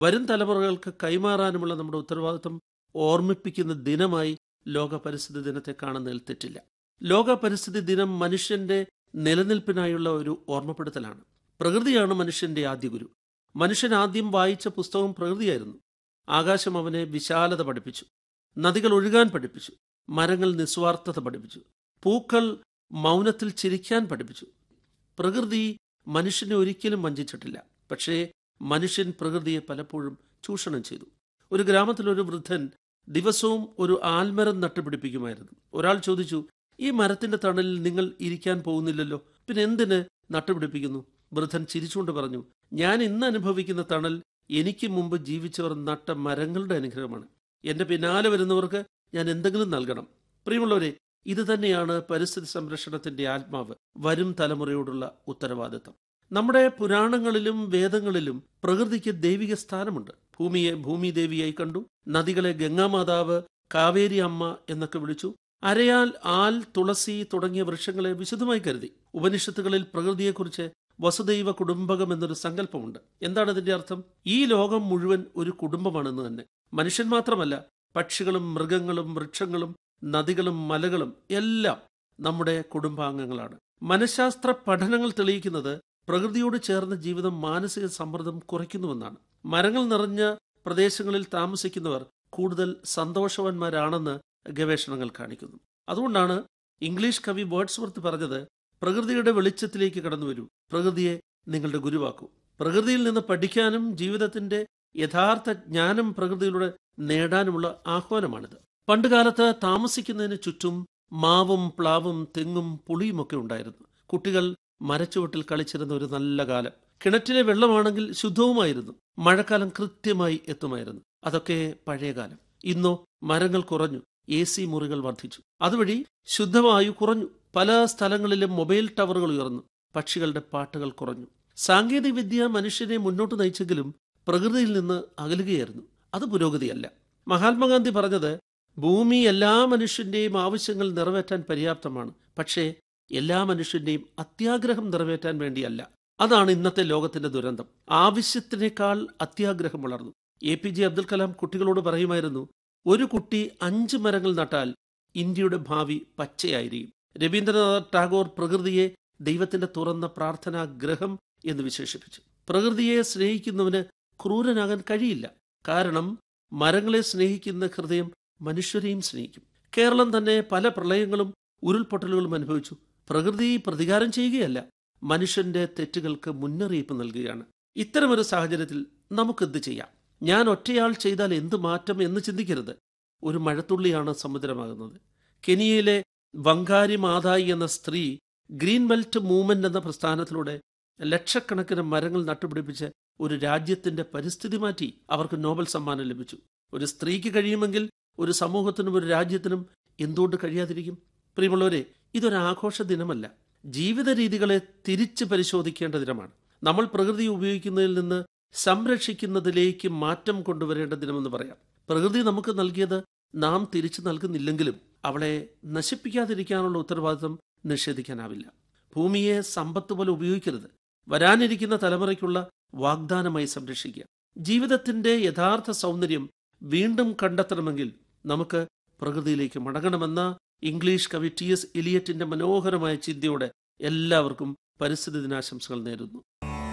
വരും തലമുറകൾക്ക് കൈമാറാനുമുള്ള നമ്മുടെ ഉത്തരവാദിത്വം ഓർമ്മിപ്പിക്കുന്ന ദിനമായി ലോക പരിസ്ഥിതി ദിനത്തെ കാണുന്നതിൽ തെറ്റില്ല ലോക പരിസ്ഥിതി ദിനം മനുഷ്യന്റെ നിലനിൽപ്പിനായുള്ള ഒരു ഓർമ്മപ്പെടുത്തലാണ് പ്രകൃതിയാണ് മനുഷ്യന്റെ ആദ്യ ഗുരു മനുഷ്യൻ ആദ്യം വായിച്ച പുസ്തകം പ്രകൃതിയായിരുന്നു ആകാശം അവനെ വിശാലത പഠിപ്പിച്ചു നദികൾ ഒഴുകാൻ പഠിപ്പിച്ചു മരങ്ങൾ നിസ്വാർത്ഥത പഠിപ്പിച്ചു പൂക്കൾ മൗനത്തിൽ ചിരിക്കാൻ പഠിപ്പിച്ചു പ്രകൃതി മനുഷ്യനെ ഒരിക്കലും വഞ്ചിച്ചിട്ടില്ല പക്ഷേ മനുഷ്യൻ പ്രകൃതിയെ പലപ്പോഴും ചൂഷണം ചെയ്തു ഒരു ഗ്രാമത്തിൽ ഒരു വൃദ്ധൻ ദിവസവും ഒരു ആൽമരം നട്ടുപിടിപ്പിക്കുമായിരുന്നു ഒരാൾ ചോദിച്ചു ഈ മരത്തിന്റെ തണലിൽ നിങ്ങൾ ഇരിക്കാൻ പോകുന്നില്ലല്ലോ പിന്നെ എന്തിന് നട്ടുപിടിപ്പിക്കുന്നു വൃദ്ധൻ ചിരിച്ചുകൊണ്ട് പറഞ്ഞു ഞാൻ ഇന്ന് അനുഭവിക്കുന്ന തണൽ എനിക്ക് മുമ്പ് ജീവിച്ചവർ നട്ട മരങ്ങളുടെ അനുഗ്രഹമാണ് എന്റെ പിന്നാലെ വരുന്നവർക്ക് ഞാൻ എന്തെങ്കിലും നൽകണം പ്രിയമുള്ളവരെ ഇത് തന്നെയാണ് പരിസ്ഥിതി സംരക്ഷണത്തിന്റെ ആത്മാവ് വരും തലമുറയോടുള്ള ഉത്തരവാദിത്തം നമ്മുടെ പുരാണങ്ങളിലും വേദങ്ങളിലും പ്രകൃതിക്ക് ദൈവിക സ്ഥാനമുണ്ട് ഭൂമിയെ ഭൂമി ദേവിയായി കണ്ടു നദികളെ ഗംഗാമാതാവ് കാവേരി അമ്മ എന്നൊക്കെ വിളിച്ചു അരയാൽ ആൽ തുളസി തുടങ്ങിയ വൃക്ഷങ്ങളെ വിശുദ്ധമായി കരുതി ഉപനിഷത്തുകളിൽ പ്രകൃതിയെക്കുറിച്ച് വസുദൈവ കുടുംബകം എന്നൊരു സങ്കല്പമുണ്ട് എന്താണ് ഇതിന്റെ അർത്ഥം ഈ ലോകം മുഴുവൻ ഒരു കുടുംബമാണെന്ന് തന്നെ മനുഷ്യൻ മാത്രമല്ല പക്ഷികളും മൃഗങ്ങളും വൃക്ഷങ്ങളും നദികളും മലകളും എല്ലാം നമ്മുടെ കുടുംബാംഗങ്ങളാണ് മനഃശാസ്ത്ര പഠനങ്ങൾ തെളിയിക്കുന്നത് പ്രകൃതിയോട് ചേർന്ന ജീവിതം മാനസിക സമ്മർദ്ദം കുറയ്ക്കുന്നുവെന്നാണ് മരങ്ങൾ നിറഞ്ഞ പ്രദേശങ്ങളിൽ താമസിക്കുന്നവർ കൂടുതൽ സന്തോഷവാന്മാരാണെന്ന് ഗവേഷണങ്ങൾ കാണിക്കുന്നു അതുകൊണ്ടാണ് ഇംഗ്ലീഷ് കവി വേർഡ്സ്വർത്ത് പറഞ്ഞത് പ്രകൃതിയുടെ വെളിച്ചത്തിലേക്ക് കടന്നു വരൂ പ്രകൃതിയെ നിങ്ങളുടെ ഗുരുവാക്കൂ പ്രകൃതിയിൽ നിന്ന് പഠിക്കാനും ജീവിതത്തിന്റെ യഥാർത്ഥ ജ്ഞാനം പ്രകൃതിയിലൂടെ നേടാനുമുള്ള ആഹ്വാനമാണിത് പണ്ടുകാലത്ത് താമസിക്കുന്നതിന് ചുറ്റും മാവും പ്ലാവും തെങ്ങും പുളിയുമൊക്കെ ഉണ്ടായിരുന്നു കുട്ടികൾ മരച്ചുവട്ടിൽ കളിച്ചിരുന്ന ഒരു നല്ല കാലം കിണറ്റിലെ വെള്ളമാണെങ്കിൽ ശുദ്ധവുമായിരുന്നു മഴക്കാലം കൃത്യമായി എത്തുമായിരുന്നു അതൊക്കെ പഴയകാലം ഇന്നോ മരങ്ങൾ കുറഞ്ഞു എ സി മുറികൾ വർദ്ധിച്ചു അതുവഴി ശുദ്ധവായു കുറഞ്ഞു പല സ്ഥലങ്ങളിലും മൊബൈൽ ടവറുകൾ ഉയർന്നു പക്ഷികളുടെ പാട്ടുകൾ കുറഞ്ഞു സാങ്കേതിക വിദ്യ മനുഷ്യനെ മുന്നോട്ട് നയിച്ചെങ്കിലും പ്രകൃതിയിൽ നിന്ന് അകലുകയായിരുന്നു അത് പുരോഗതിയല്ല മഹാത്മാഗാന്ധി പറഞ്ഞത് ഭൂമി എല്ലാ മനുഷ്യന്റെയും ആവശ്യങ്ങൾ നിറവേറ്റാൻ പര്യാപ്തമാണ് പക്ഷേ എല്ലാ മനുഷ്യന്റെയും അത്യാഗ്രഹം നിറവേറ്റാൻ വേണ്ടിയല്ല അതാണ് ഇന്നത്തെ ലോകത്തിന്റെ ദുരന്തം ആവശ്യത്തിനേക്കാൾ അത്യാഗ്രഹം വളർന്നു A P J Abdul Kalam കുട്ടികളോട് പറയുമായിരുന്നു ഒരു കുട്ടി അഞ്ച് മരങ്ങൾ നട്ടാൽ ഇന്ത്യയുടെ ഭാവി പച്ചയായിരിക്കും രവീന്ദ്രനാഥ് ടാഗോർ പ്രകൃതിയെ ദൈവത്തിന്റെ തുറന്ന പ്രാർത്ഥനാ ഗ്രഹം എന്ന് വിശേഷിപ്പിച്ചു പ്രകൃതിയെ സ്നേഹിക്കുന്നവന് ക്രൂരനാകാൻ കഴിയില്ല കാരണം മരങ്ങളെ സ്നേഹിക്കുന്ന ഹൃദയം മനുഷ്യരെയും സ്നേഹിക്കും കേരളം തന്നെ പല പ്രളയങ്ങളും ഉരുൾപൊട്ടലുകളും അനുഭവിച്ചു പ്രകൃതി പ്രതികാരം ചെയ്യുകയല്ല മനുഷ്യന്റെ തെറ്റുകൾക്ക് മുന്നറിയിപ്പ് നൽകുകയാണ് ഇത്തരമൊരു സാഹചര്യത്തിൽ നമുക്കെന്ത് ചെയ്യാം ഞാൻ ഒറ്റയാൾ ചെയ്താൽ എന്ത് മാറ്റം എന്ന് ചിന്തിക്കരുത് ഒരു മഴത്തുള്ളിയാണ് സമുദ്രമാകുന്നത് കെനിയയിലെ വങ്കാരി മാതായി എന്ന സ്ത്രീ ഗ്രീൻ ബെൽറ്റ് മൂവ്മെന്റ് എന്ന പ്രസ്ഥാനത്തിലൂടെ ലക്ഷക്കണക്കിന് മരങ്ങൾ നട്ടുപിടിപ്പിച്ച് ഒരു രാജ്യത്തിന്റെ പരിസ്ഥിതി മാറ്റി അവർക്ക് നോബൽ സമ്മാനം ലഭിച്ചു ഒരു സ്ത്രീക്ക് കഴിയുമെങ്കിൽ ഒരു സമൂഹത്തിനും ഒരു രാജ്യത്തിനും എന്തുകൊണ്ട് കഴിയാതിരിക്കും പ്രിയമുള്ളവരെ ഇതൊരു ആഘോഷ ദിനമല്ല ജീവിത രീതികളെ തിരിച്ച് പരിശോധിക്കേണ്ട ദിനമാണ് നമ്മൾ പ്രകൃതി ഉപയോഗിക്കുന്നതിൽ നിന്ന് സംരക്ഷിക്കുന്നതിലേക്ക് മാറ്റം കൊണ്ടുവരേണ്ട ദിനമെന്ന് പറയാം പ്രകൃതി നമുക്ക് നൽകിയത് നാം തിരിച്ചു നൽകുന്നില്ലെങ്കിലും അവളെ നശിപ്പിക്കാതിരിക്കാനുള്ള ഉത്തരവാദിത്വം നിഷേധിക്കാനാവില്ല ഭൂമിയെ സമ്പത്ത് പോലെ ഉപയോഗിക്കരുത് വരാനിരിക്കുന്ന തലമുറയ്ക്കുള്ള വാഗ്ദാനമായി സംരക്ഷിക്കുക ജീവിതത്തിന്റെ യഥാർത്ഥ സൗന്ദര്യം വീണ്ടും കണ്ടെത്തണമെങ്കിൽ നമുക്ക് പ്രകൃതിയിലേക്ക് മടങ്ങണമെന്ന ഇംഗ്ലീഷ് കവി ടി എസ് എലിയറ്റിന്റെ മനോഹരമായ ചിന്തയോടെ എല്ലാവർക്കും പരിസ്ഥിതി ദിനാശംസകൾ നേരുന്നു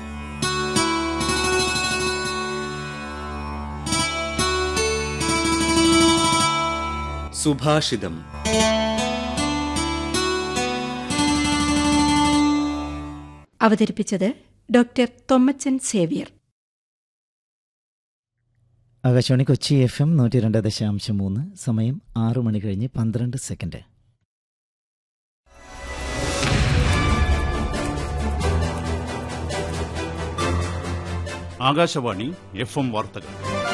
സുഭാഷിതം അവതരിപ്പിച്ചത് doctor Thommachan Xavier Akashvani Kochi F M നൂറ്റി രണ്ട് ദശാംശം മൂന്ന് സമയം ആറു മണി കഴിഞ്ഞ് പന്ത്രണ്ട് സെക്കൻഡ് ആകാശവാണി എഫ് എം വാർത്തകൾ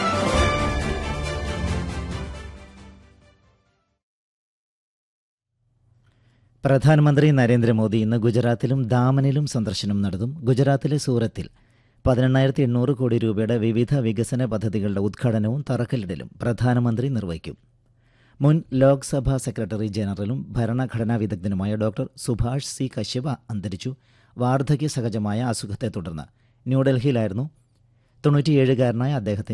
പ്രധാനമന്ത്രി നരേന്ദ്രമോദി ഇന്ന് ഗുജറാത്തിലും ദാമനിലും സന്ദർശനം നടത്തും ഗുജറാത്തിലെ സൂറത്തിൽ പതിനെണ്ണായിരത്തി എണ്ണൂറ് കോടി രൂപയുടെ വിവിധ വികസന പദ്ധതികളുടെ ഉദ്ഘാടനവും തറക്കല്ലിടലും പ്രധാനമന്ത്രി നിർവഹിക്കും മുൻ ലോക്സഭാ സെക്രട്ടറി ജനറലും ഭരണഘടനാ വിദഗ്ധനുമായ ഡോക്ടർ സുഭാഷ് സി കശ്യപ അന്തരിച്ചു വാർദ്ധക്യ സഹജമായ അസുഖത്തെ തുടർന്ന് ന്യൂഡൽഹിയിലായിരുന്നു തൊണ്ണൂറ്റിയേഴുകാരനായ അദ്ദേഹത്തിന്